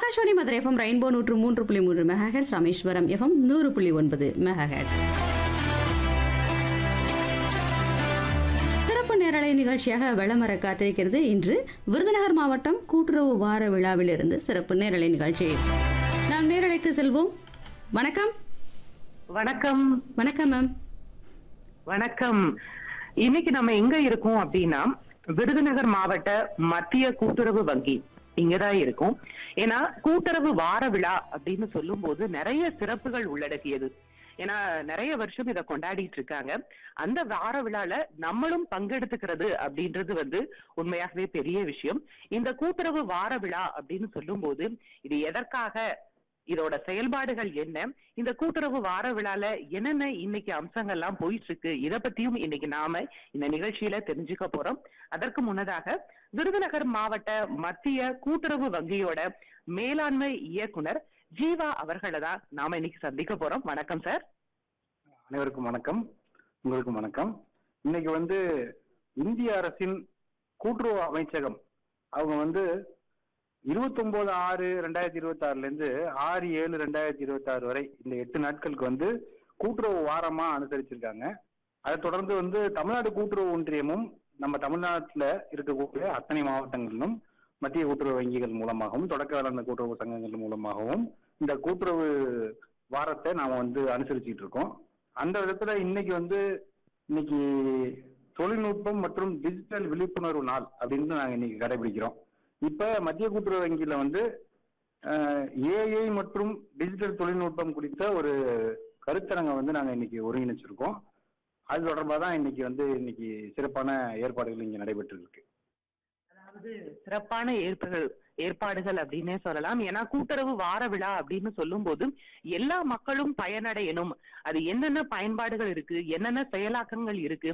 Akashvani Madurai FM rainbow நூற்று மூன்று புள்ளி மூன்று மெகாஹெட்ஸ் ராமேஸ்வரம் எஃப்எம் நூறு புள்ளி ஒன்பது மெகாஹெட்ஸ் சிறப்பு நேரலை நிகழ்ச்சியாக வளமர காத்திருக்கிறது இன்று விருதுநகர் மாவட்டம் கூட்டுறவு வார விழாவிலிருந்து சிறப்பு நேரலை நிகழ்ச்சி நாம் நேரலைக்கு செல்வோம் வணக்கம் வணக்கம் வணக்கம் மேம் வணக்கம் இன்னைக்கு நம்ம எங்க இருக்கோம் அப்படின்னா விருதுநகர் மாவட்ட மத்திய கூட்டுறவு வங்கி இங்கதான் இருக்கும் ஏன்னா கூட்டுறவு வார விழா அப்படின்னு சொல்லும் போது நிறைய சிறப்புகள் உள்ளடக்கியது ஏன்னா நிறைய வருஷம் இதை கொண்டாடிட்டு இருக்காங்க அந்த வார விழால நம்மளும் பங்கெடுத்துக்கிறது அப்படின்றது வந்து உண்மையாகவே பெரிய விஷயம் இந்த கூட்டுறவு வார விழா அப்படின்னு சொல்லும் போது இது எதற்காக இதோட செயல்பாடுகள் என்ன இந்த கூட்டுறவு வார விழால என்னென்ன இன்னைக்கு அம்சங்கள்லாம் போயிட்டு இருக்கு இத பத்தியும் இன்னைக்கு நாம இந்த நிகழ்ச்சியில தெரிஞ்சுக்க போறோம் அதற்கு முன்னதாக விருதுநகர் மாவட்ட மத்திய கூட்டுறவு வங்கியோட மேலாண்மை இயக்குனர் ஜீவா அவர்களை தான் நாம இன்னைக்கு சந்திக்க போறோம் வணக்கம் சார் அனைவருக்கும் வணக்கம் உங்களுக்கும் வணக்கம் இன்னைக்கு வந்து இந்திய அரசின் கூட்டுறவு அமைச்சகம் அவங்க வந்து இருபத்தொன்பது ஆறு ரெண்டாயிரத்தி இருபத்தி ஆறுல இருந்து ஆறு ஏழு ரெண்டாயிரத்தி இருபத்தி ஆறு வரை இந்த எட்டு நாட்களுக்கு வந்து கூட்டுறவு வாரமா அனுசரிச்சிருக்காங்க அதை தொடர்ந்து வந்து தமிழ்நாடு கூட்டுறவு ஒன்றியமும் நம்ம தமிழ்நாட்டுல இருக்கக்கூடிய அத்தனை மாவட்டங்களிலும் மத்திய கூட்டுறவு வங்கிகள் மூலமாகவும் தொடக்க வேளாண் கூட்டுறவு சங்கங்கள் மூலமாகவும் இந்த கூட்டுறவு வாரத்தை நாம வந்து அனுசரிச்சுட்டு இருக்கோம் அந்த விதத்துல இன்னைக்கு வந்து இன்னைக்கு தொழில்நுட்பம் மற்றும் டிஜிட்டல் விழிப்புணர்வு நாள் அப்படின்னு நாங்க இன்னைக்கு கடைபிடிக்கிறோம் இப்ப மத்திய கூட்டுறவு வங்கியில வந்து ஏஐ மற்றும் டிஜிட்டல் தொழில்நுட்பம் குறித்த ஒரு கருத்தரங்கை வந்து நாங்க இன்னைக்கு ஒருங்கிணைச்சிருக்கோம் அது தொடர்பாக தான் இன்னைக்கு வந்து இன்னைக்கு சிறப்பான ஏற்பாடுகள் இங்க நடைபெற்று இருக்கு அதாவது சிறப்பான ஏற்பாடுகள் ஏற்பாடுகள் அப்படின்னே சொல்லலாம் ஏன்னா கூட்டுறவு வார விழா அப்படின்னு சொல்லும் போது எல்லா மக்களும் பயனடையணும் அது என்னென்ன பயன்பாடுகள் இருக்கு என்னென்ன செயலாக்கங்கள் இருக்கு